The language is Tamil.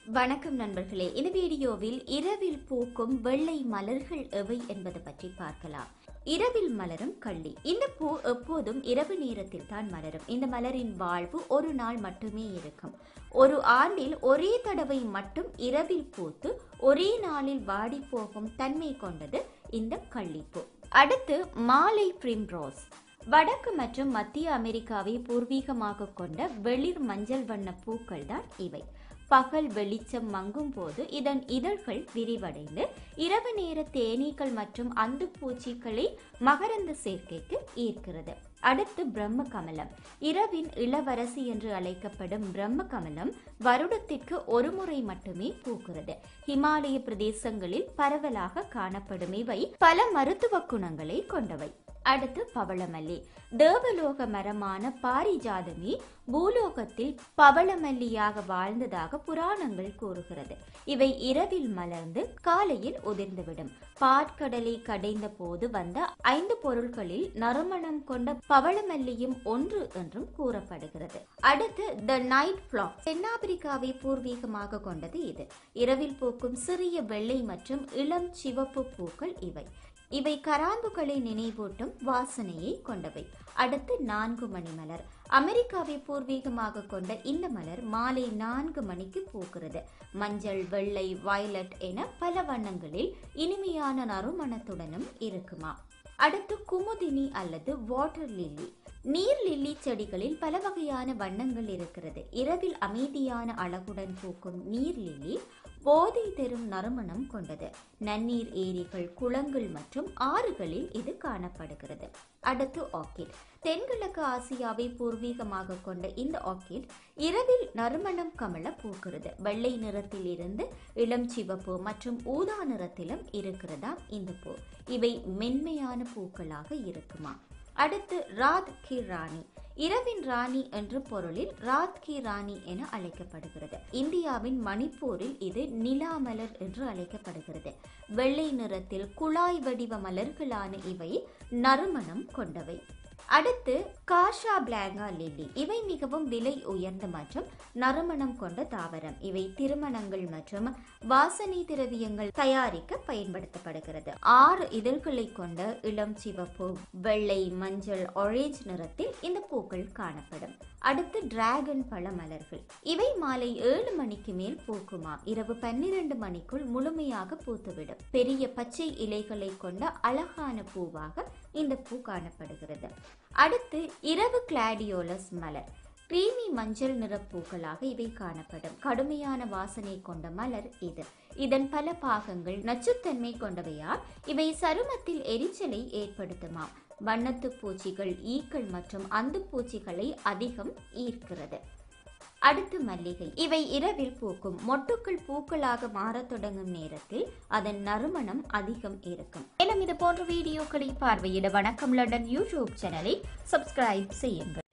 வணக்கம் நண்பர்களே இந்த வீடியோவில் இரவில் பூக்கும் வெள்ளை மலர்கள் எவை என்பது பற்றி பார்க்கலாம் இரவில் மலரும் கள்ளி இந்த பூ எப்போதும் இரவு நேரத்தில் தான் மலரும் இந்த மலரின் வாழ்வு ஒரு நாள் மட்டுமே இருக்கும் ஒரு ஆண்டில் ஒரே தடவை மட்டும் இரவில் பூத்து ஒரே நாளில் வாடி போகும் தன்மை கொண்டது இந்த கள்ளிப்பூ அடுத்து மாலை பிரிம்ரோஸ் வடக்கு மற்றும் மத்திய அமெரிக்காவை பூர்வீகமாக கொண்ட வெளிர் மஞ்சள் வண்ண பூக்கள் தான் இவை பகல் வெளிச்சம் மங்கும் போது இதன் இதழ்கள் விரிவடைந்து இரவு நேர தேனீக்கள் மற்றும் அந்து பூச்சிகளை மகரந்த சேர்க்கைக்கு ஈர்க்கிறது அடுத்து பிரம்ம கமலம் இரவின் இளவரசி என்று அழைக்கப்படும் பிரம்ம கமலம் வருடத்திற்கு ஒரு முறை மட்டுமே பூக்கிறது ஹிமாலய பிரதேசங்களில் பரவலாக காணப்படும் இவை பல மருத்துவ குணங்களை கொண்டவை அடுத்து பவளமல்லி தேவலோக மரமான பாரிஜாதமி பூலோகத்தில் பவளமல்லியாக வாழ்ந்ததாக புராணங்கள் கூறுகிறது இவை இரவில் மலர்ந்து காலையில் உதிர்ந்துவிடும் பாற்கடலை கடைந்த போது வந்த ஐந்து பொருட்களில் நறுமணம் கொண்ட பவளமல்லியும் ஒன்று என்றும் கூறப்படுகிறது அடுத்து த நைட் ஃபிளாக் தென்னாப்பிரிக்காவை பூர்வீகமாக கொண்டது இது இரவில் பூக்கும் சிறிய வெள்ளை மற்றும் இளம் சிவப்பு பூக்கள் இவை இவை கராம்புகளை நினைவூட்டும் வாசனையை கொண்டவை அடுத்து நான்கு மணி மலர் அமெரிக்காவை பூர்வீகமாக கொண்ட இந்த மலர் மாலை நான்கு மணிக்கு பூக்கிறது மஞ்சள் வெள்ளை வயலட் என பல வண்ணங்களில் இனிமையான நறுமணத்துடனும் இருக்குமா அடுத்து குமுதினி அல்லது வாட்டர் லில்லி நீர் லில்லி செடிகளில் பல வகையான வண்ணங்கள் இருக்கிறது இரவில் அமைதியான அழகுடன் பூக்கும் நீர் லில்லி போதை தரும் நறுமணம் கொண்டது நன்னீர் ஏரிகள் குளங்கள் மற்றும் ஆறுகளில் இது காணப்படுகிறது அடுத்து ஆர்கிட் தென்கிழக்கு ஆசியாவை பூர்வீகமாக கொண்ட இந்த ஆர்கிட் இரவில் நறுமணம் கமல பூக்கிறது வெள்ளை நிறத்தில் இருந்து இளம் சிவப்பு மற்றும் ஊதா நிறத்திலும் இருக்கிறதா இந்த பூ இவை மென்மையான பூக்களாக இருக்குமா அடுத்து ராத் கி ராணி இரவின் ராணி என்ற பொருளில் ராத் கி ராணி என அழைக்கப்படுகிறது இந்தியாவின் மணிப்பூரில் இது நிலாமலர் என்று அழைக்கப்படுகிறது வெள்ளை நிறத்தில் குழாய் வடிவ மலர்களான இவை நறுமணம் கொண்டவை அடுத்து காஷா பிளாங்கா லில்லி இவை மிகவும் விலை உயர்ந்த மற்றும் நறுமணம் கொண்ட தாவரம் இவை திருமணங்கள் மற்றும் வாசனை திரவியங்கள் தயாரிக்க பயன்படுத்தப்படுகிறது ஆறு இதழ்களை கொண்ட இளம் சிவப்பு வெள்ளை மஞ்சள் ஆரேஞ்ச் நிறத்தில் இந்த பூக்கள் காணப்படும் அடுத்து டிராகன் பழ மலர்கள் இவை மாலை ஏழு மணிக்கு மேல் பூக்குமா இரவு பன்னிரண்டு மணிக்குள் முழுமையாக பூத்துவிடும் பெரிய பச்சை இலைகளை கொண்ட அழகான பூவாக இந்த பூ காணப்படுகிறது அடுத்து இரவு கிளாடியோலஸ் மலர் கிரீமி மஞ்சள் நிற பூக்களாக இவை காணப்படும் கடுமையான வாசனை கொண்ட மலர் இது இதன் பல பாகங்கள் நச்சுத்தன்மை கொண்டவையால் இவை சருமத்தில் எரிச்சலை ஏற்படுத்துமாம் வண்ணத்து பூச்சிகள் ஈக்கள் மற்றும் அந்து பூச்சிகளை அதிகம் ஈர்க்கிறது அடுத்து மல்லிகை இவை இரவில் பூக்கும் மொட்டுக்கள் பூக்களாக மாறத் தொடங்கும் நேரத்தில் அதன் நறுமணம் அதிகம் இருக்கும் மேலும் இது போன்ற வீடியோக்களை பார்வையிட வணக்கம் லண்டன் யூடியூப் சேனலை சப்ஸ்கிரைப் செய்யுங்கள்